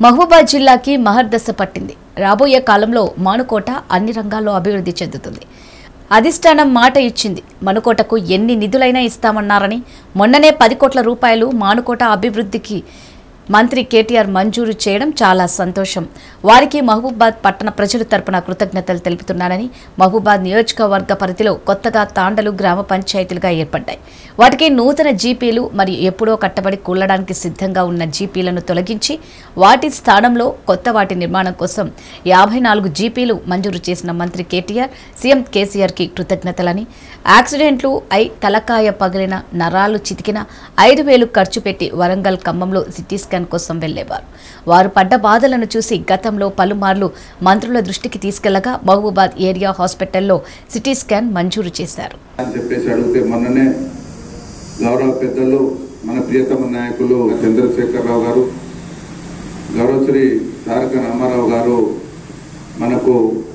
మహబూబాద్ జిల్లాకి మహర్దశ పట్టింది రాబోయే కాలంలో మానుకోట అన్ని రంగాల్లో అభివృద్ధి చెందుతుంది అధిష్టానం మాట ఇచ్చింది మనుకోటకు ఎన్ని నిధులైనా ఇస్తామన్నారని మొన్ననే పది కోట్ల రూపాయలు మానుకోట అభివృద్ధికి మంత్రి కేటీఆర్ మంజూరు చేయడం చాలా సంతోషం వారికి మహబూబాద్ పట్టణ ప్రజల తరపున కృతజ్ఞతలు తెలుపుతున్నానని మహబూబాద్ నియోజకవర్గ పరిధిలో కొత్తగా తాండలు గ్రామ పంచాయతీలుగా ఏర్పడ్డాయి వాటికి నూతన జీపీలు మరియు ఎప్పుడో కట్టబడి కూలడానికి సిద్ధంగా ఉన్న జీపీలను తొలగించి వాటి స్థానంలో కొత్త వాటి నిర్మాణం కోసం యాభై నాలుగు జీపీలు మంజూరు చేసిన మంత్రి కేటీఆర్ సీఎం కేసీఆర్కి కృతజ్ఞతలని యాక్సిడెంట్లు అయి తలకాయ పగిలిన నరాలు చితికిన ఐదు వేలు ఖర్చు పెట్టి వరంగల్ ఖమ్మంలో సిటీ స్కాన్ కోసం వెళ్లేవారు వారు పడ్డ బాధలను చూసి గతంలో పలుమార్లు మంత్రుల దృష్టికి తీసుకెళ్లగా మహబూబాద్ ఏరియా హాస్పిటల్లో సిటీ స్కాన్ మంజూరు చేశారు అని చెప్పేసి అడిగితే మొన్ననే గౌరవ పెద్దలు మన ప్రియతమ నాయకులు చంద్రశేఖరరావు గారు గౌరవశ్రీ తారక రామారావు గారు మనకు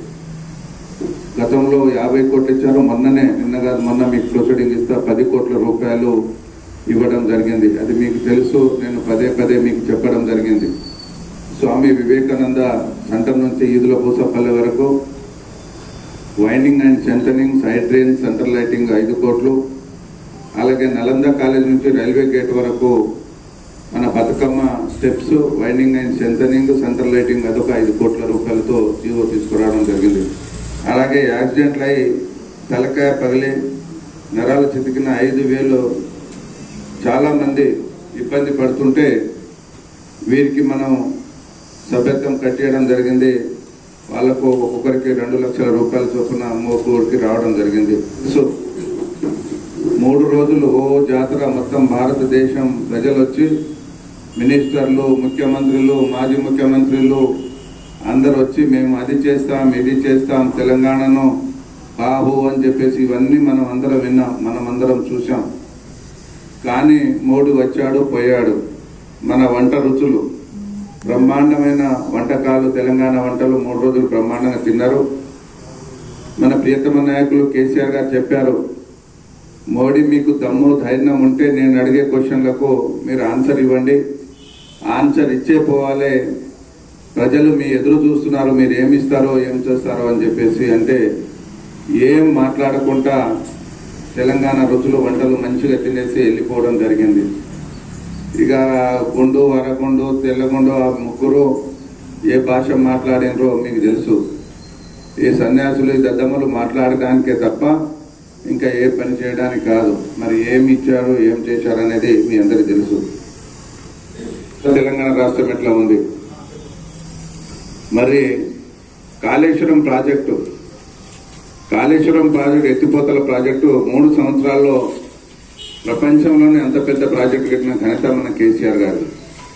గతంలో యాభై కోట్లు ఇచ్చారు మొన్ననే నిన్న కాదు మొన్న మీకు ప్రొసీడింగ్ ఇస్తా పది కోట్ల రూపాయలు ఇవ్వడం జరిగింది అది మీకు తెలుసు నేను పదే పదే మీకు చెప్పడం జరిగింది స్వామి వివేకానంద సెంటర్ నుంచి ఈదుల పూసపల్లి వరకు widening and centering side drain center lighting ఐదు కోట్లు అలాగే నలంద కాలేజ్ నుంచి రైల్వే గేట్ వరకు మన Bathukamma steps widening and centering center lighting అదొక ఐదు కోట్ల రూపాయలతో జీవో తీసుకురావడం జరిగింది అలాగే యాక్సిడెంట్లు అయి తలకాయ పగిలి నరాలు చితికిన ఐదు వేలు చాలామంది ఇబ్బంది పడుతుంటే వీరికి మనం సభ్యత్వం కట్టేయడం జరిగింది వాళ్ళకు ఒక్కొక్కరికి రెండు లక్షల రూపాయల చొప్పున ఒక్కొక్కరికి రావడం జరిగింది సో మూడు రోజులు ఓ జాతర మొత్తం భారతదేశం ప్రజలు వచ్చి మినిస్టర్లు ముఖ్యమంత్రులు మాజీ ముఖ్యమంత్రులు అందరు వచ్చి మేము అది చేస్తాం ఇది చేస్తాం తెలంగాణను బాబు అని చెప్పేసి ఇవన్నీ మనం అందరం విన్నాం మనం అందరం చూసాం కానీ మోడీ వచ్చాడు పోయాడు మన వంట రుచులు బ్రహ్మాండమైన వంటకాలు తెలంగాణ వంటలు మూడు రోజులు బ్రహ్మాండంగా తిన్నారు మన ప్రియతమ నాయకులు కేసీఆర్ గారు చెప్పారు మోడీ మీకు దమ్ము ధైర్యం ఉంటే నేను అడిగే క్వశ్చన్లకు మీరు ఆన్సర్ ఇవ్వండి ఆన్సర్ ఇచ్చే పోవాలి ప్రజలు మీ ఎదురు చూస్తున్నారు మీరు ఏమి ఇస్తారో ఏం చేస్తారో అని చెప్పేసి అంటే ఏం మాట్లాడకుండా తెలంగాణ రుచులు వంటలు మంచిగా తినేసి వెళ్ళిపోవడం జరిగింది ఇక గుండు వరగుండు తెల్లగుండు ఆ ముగ్గురు ఏ భాష మాట్లాడినరో మీకు తెలుసు ఈ సన్యాసులు ఈ దద్దమ్మలు మాట్లాడడానికే తప్ప ఇంకా ఏ పని చేయడానికి కాదు మరి ఏమి ఇచ్చారు ఏం చేశారు అనేది మీ అందరికీ తెలుసు తెలంగాణ రాష్ట్రం ఎట్లా ఉంది మరి కాళేశ్వరం ప్రాజెక్టు కాళేశ్వరం ప్రాజెక్టు ఎత్తిపోతల ప్రాజెక్టు మూడు సంవత్సరాల్లో ప్రపంచంలోనే అంత పెద్ద ప్రాజెక్టు కట్టిన ఘనత మన కేసీఆర్ గారు